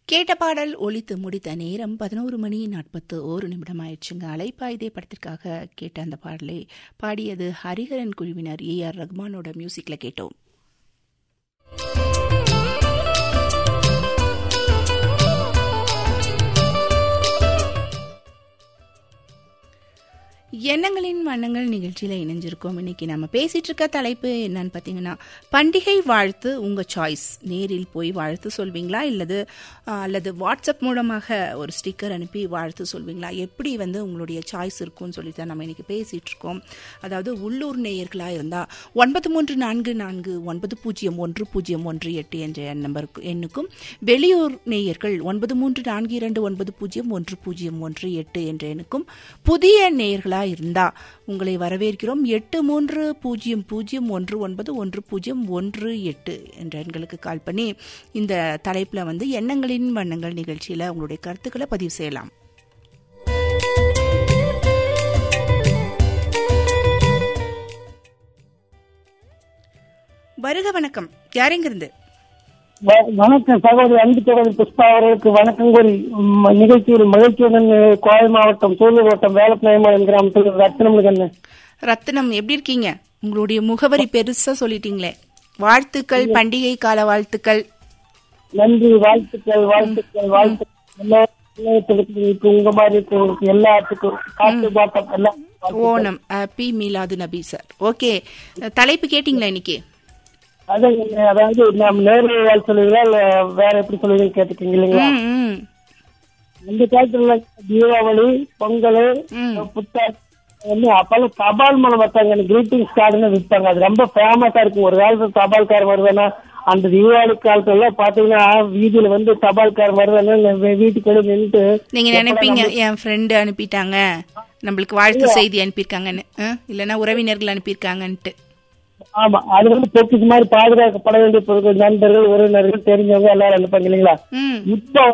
கேட்ட பாடல் ஒலித்து முடித்த நேரம் பதினோரு மணி நாற்பத்து ஓரு நிமிடம் ஆயிடுச்சுங்க அலைப்பாய்தே படத்திற்காக கேட்ட அந்த பாடலை பாடியது ஹரிஹரன் குழுவினர் ஏ ஆர் ரஹ்மானோட மியூசிக்ல கேட்டோம் எண்ணங்களின் வண்ணங்கள் நிகழ்ச்சியில் இணைஞ்சிருக்கோம் இன்னைக்கு நம்ம பேசிட்டு இருக்க தலைப்பு என்னன்னு பார்த்தீங்கன்னா பண்டிகை வாழ்த்து உங்க சாய்ஸ் நேரில் போய் வாழ்த்து சொல்வீங்களா இல்லது அல்லது வாட்ஸ்அப் மூலமாக ஒரு ஸ்டிக்கர் அனுப்பி வாழ்த்து சொல்வீங்களா எப்படி வந்து உங்களுடைய சாய்ஸ் இருக்கும்னு சொல்லி தான் நம்ம இன்னைக்கு பேசிட்டு இருக்கோம் அதாவது உள்ளூர் நேயர்களாக இருந்தால் ஒன்பது மூன்று நான்கு நான்கு ஒன்பது பூஜ்ஜியம் ஒன்று பூஜ்ஜியம் ஒன்று எட்டு என்ற நம்பருக்கு எண்ணுக்கும் வெளியூர் நேயர்கள் ஒன்பது மூன்று நான்கு இரண்டு ஒன்பது பூஜ்ஜியம் ஒன்று பூஜ்ஜியம் ஒன்று எட்டு என்ற எண்ணுக்கும் புதிய நேயர்களாக இருந்தா உங்களை வரவேற்கிறோம் எட்டு மூன்று பூஜ்ஜியம் பூஜ்ஜியம் ஒன்று ஒன்பது ஒன்று பூஜ்ஜியம் ஒன்று எட்டு என்ற எண்களுக்கு கால் பண்ணி இந்த தலைப்பில் வந்து எண்ணங்களின் வண்ணங்கள் நிகழ்ச்சியில் உங்களுடைய கருத்துக்களை பதிவு செய்யலாம் வருக வணக்கம் யாரெங்கிருந்து வணக்கம் சகோதரி அன்பு சகோதரி புஷ்பா அவர்களுக்கு வணக்கம் கூறி ம், நிகழ்ச்சியில் மகிழ்ச்சியுடன் அஹ், கோவை மாவட்டம் சூலூர் வட்டம் வேலப்பநாயமாவட்டம் கிராமத்தில் ரத்னம் கண்ணு ரத்னம் எப்படி இருக்கீங்க உங்களுடைய முகவரி பெருசா சொல்லிட்டீங்களே வாழ்த்துக்கள் பண்டிகை கால வாழ்த்துக்கள் நன்றி வாழ்த்துக்கள் வாழ்த்துக்கள் வாழ்த்துக்கள் எல்லா இளையத்திற்கு உங்க மாதிரி இருக்கிறவங்களுக்கு எல்லாத்துக்கும் காத்து பாட்டம் எல்லாம் ஓணம் ஹாப்பி மீலாது நபி சார் ஓகே தலைப்பு கேட்டிங்களா இன்னைக்கு அதான் நீங்க அதாவது நம்ம நேரில் வாழ் சொல்லுவீங்களா இல்ல வேற எப்படி சொல்லுவீங்கன்னு கேட்டுக்கீங்க இல்லைங்களா ம், ம், இந்த காலத்துல தீபாவளி பொங்கல் ம். புத்தாண்டு வந்து அப்பெல்லாம் தபால் மூலம் வச்சாங்க கிரீட்டிங்ஸ் கார்டுன்னு விற்பாங்க அது ரொம்ப ஃபேமஸா இருக்கும் ஒரு காலத்துல தபால்காரன் வருவேன்னா அந்த தீபாவளி காலத்துல எல்லாம் பாத்தீங்கன்னா வீதியில வந்து தபால்காரன் வருவேன்னா வீட்டுக்கு வெளியே நின்றுட்டு நீங்க நினைப்பீங்க என் ஃப்ரெண்டு அனுப்பிட்டாங்க நம்மளுக்கு வாழ்த்து செய்தி அனுப்பியிருக்காங்கன்னு ஆ? இல்லைன்னா உறவினர்கள் அனுப்பியிருக்காங்கன்ட்டு ஆமா அது வந்து பொக்கிச்சு மாதிரி பாதுகாக்கப்பட வேண்டிய பொருட்கள் நண்பர்கள் உறவினர்கள் தெரிஞ்சவங்க எல்லாரும் அனுப்பாங்க இல்லைங்களா ம் இப்போ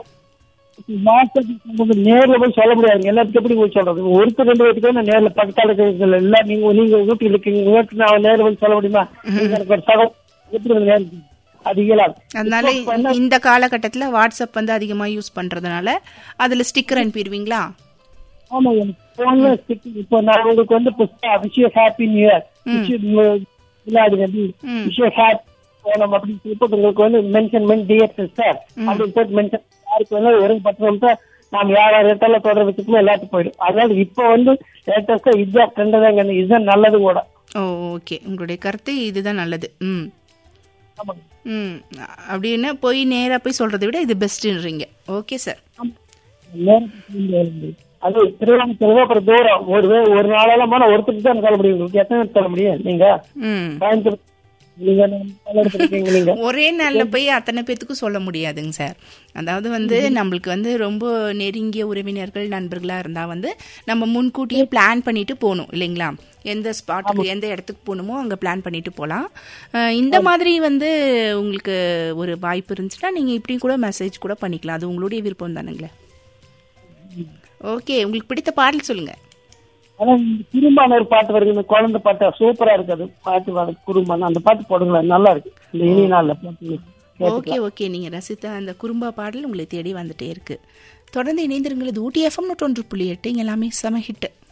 மாசத்துக்கு வந்து நேர்ல போய் சொல்ல முடியாது எல்லாத்துக்கும் எப்படி போய் சொல்றது ஒருத்தர் ரெண்டு பேருக்கு நான் நேர்ல பக்கத்தால இருக்கிறது எல்லாம் நீங்க நீங்க வீட்டுல இருக்கீங்க உங்க வீட்டுக்கு நான் நேர்ல போய் சொல்ல முடியுமா நீங்க எனக்கு ஒரு சகம் எப்படி வந்து நேர்ல அது இயலாது அதனால இப்போ என்ன- இந்த காலகட்டத்துல வாட்ஸ்அப் வந்து அதிகமா யூஸ் பண்றதுனால அதுல ஸ்டிக்கர் அனுப்பிடுவீங்களா ஆமா எனக்கு போன்ல stick- இப்போ நான் உங்களுக்கு வந்து புஷ்பா விஷய ஹாப்பி நியூ இயர் விளையாடு வந்து ம். விஷய ஹாப்பி போனோம் அப்படின்னு சொல்லி போட்டு உங்களுக்கு வந்து மென்ஷன் பண்ணி டிஎஸ் சார் அப்படின்னு போட்டு மென்ஷன் யாருக்கு வேணா ஒரு பத்து நிமிஷம் நாம் யார் யார் இடத்துல தொடர் வச்சுக்கணும் எல்லாத்துக்கும் போயிடும் அதனால இப்போ வந்து லேட்டஸ்டா இதுதான் ட்ரெண்ட் தாங்க இதுதான் நல்லது கூட ஓ ஓகே உங்களுடைய கருத்து இதுதான் நல்லது ம் ஆமாங்க ம் அப்படின்னு போய் நேரா போய் சொல்றதை விட இது பெஸ்ட்ன்றீங்க ஓகே சார் நேரத்துக்கு வேலை. அது திருவண்ணாமலை அப்புறம் தூரம் ஒரு வே- ஒரு நாளெல்லாம் போனா ஒருத்தருக்கு தான் சொல்ல முடியும் உங்களுக்கு எத்தனை பேருக்கு சொல்ல முடியும் நீங்க ம் கோயம்புத்தூர் நீங்க பல்லடத்துல இருக்கீங்க நீங்க ஒரே நாள்ல போய் அத்தனை பேத்துக்கும் சொல்ல முடியாதுங்க சார் அதாவது வந்து நம்மளுக்கு வந்து ரொம்ப நெருங்கிய உறவினர்கள் நண்பர்களா இருந்தா வந்து நம்ம முன்கூட்டியே பிளான் பண்ணிட்டு போகணும் இல்லைங்களா எந்த ஸ்பாட்டுக்கு எந்த இடத்துக்கு போகணுமோ அங்க பிளான் பண்ணிட்டு போகலாம் அஹ் இந்த மாதிரி வந்து உங்களுக்கு ஒரு வாய்ப்பு இருந்துச்சுன்னா நீங்க இப்படி கூட மெசேஜ் கூட பண்ணிக்கலாம் அது உங்களுடைய விருப்பம் தானுங்களே ஓகே உங்களுக்கு பிடித்த பாடல் சொல்லுங்க ஆனா இந்த குறும்பான ஒரு பாட்டு வருது இந்த குழந்தை பாட்டு சூப்பரா இருக்கு அது பாட்டு வர குறும்பான அந்த பாட்டு போடுங்களேன் நல்லா இருக்கு இந்த இனி நாள்ல பாட்டு ஓகே ஓகே நீங்க ரசித்த அந்த குறும்பா பாடல் உங்களை தேடி வந்துட்டே இருக்கு தொடர்ந்து இணைந்திருங்கள் இது ஊட்டி எஃப்எம் நூற்றொன்று புள்ளி எட்டு இங்க எல்லாமே செம ஹிட்